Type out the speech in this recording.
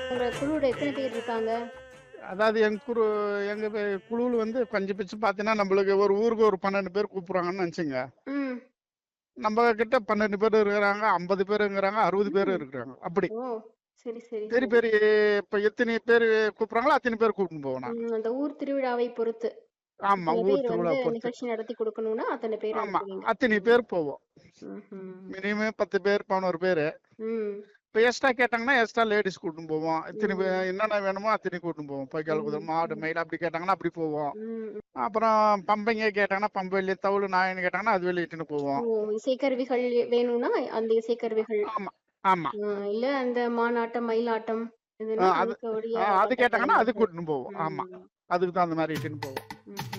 உங்க குழுவோட எத்தனை பேர் இருக்காங்க அதாவது எங்க குரு எங்க வே- குழுவில் வந்து கொஞ்சம் பிச்சு பார்த்தீங்கன்னா நம்மளுக்கு ஒரு ஊருக்கு ஒரு பன்னெண்டு பேர் கூப்பிடுறாங்கன்னு நினச்சிங்க ம் நம்ம கிட்ட பன்னெண்டு பேர் இருக்கிறாங்க ஐம்பது பேர் இருக்கிறாங்க அறுபது பேர் இருக்கிறாங்க அப்படி ஓ சரி சரி பெரிய பெரிய இப்ப எத்தனை பேர் கூப்பிடுறாங்களோ அத்தனை பேர் கூப்பிட்டு போவோம் நான். ம், அந்த ஊர் திருவிழாவை பொறுத்து ஆமா இத்தனை ஊர் பேர் திருவிழா வந்து பொறுத்து நிகழ்ச்சி நடத்தி கொடுக்கணும்னா அத்தனை பேர் ஆமா அனுப்புவீங்க அத்தனை பேர் போவோம் ம்ஹும். மினிமம் பத்து பேர் பதினோரு பேர் ம் இப்போ எக்ஸ்ட்ரா கேட்டாங்கன்னா எக்ஸ்ட்ரா லேடிஸ் கூட்டின்னு போவோம் இத்தனை பே- என்னென்ன வேணுமோ அத்தனை கூட்டின்னு போவோம் பொய்க்கால் குதிரை மாடு மயில் அப்படி கேட்டாங்கன்னா அப்படி போவோம் ம் அப்புறம் பம்பைங்க கேட்டாங்கன்னா பம்பை வெளியே தவுள் நாயின்னு கேட்டாங்கன்னா அது வெளியே இட்டுன்னு போவோம் ஓ இசைக்கருவிகள் வேணும்னா அந்த இசைக்கருவிகள் ஆமா ஆமா ம், இல்ல அந்த மானாட்டம் மயிலாட்டம் ஆ, இதுன்னா அது அதுக்கு உரிய ஆ, அது பட்ட கேட்டாங்கன்னா அது கலைஞர்கள். கூட்டின்னு போவோம் ஆமா ம், அதுக்கு தான் அந்த மாதிரி இட்டுன்னு போவோம் ம்,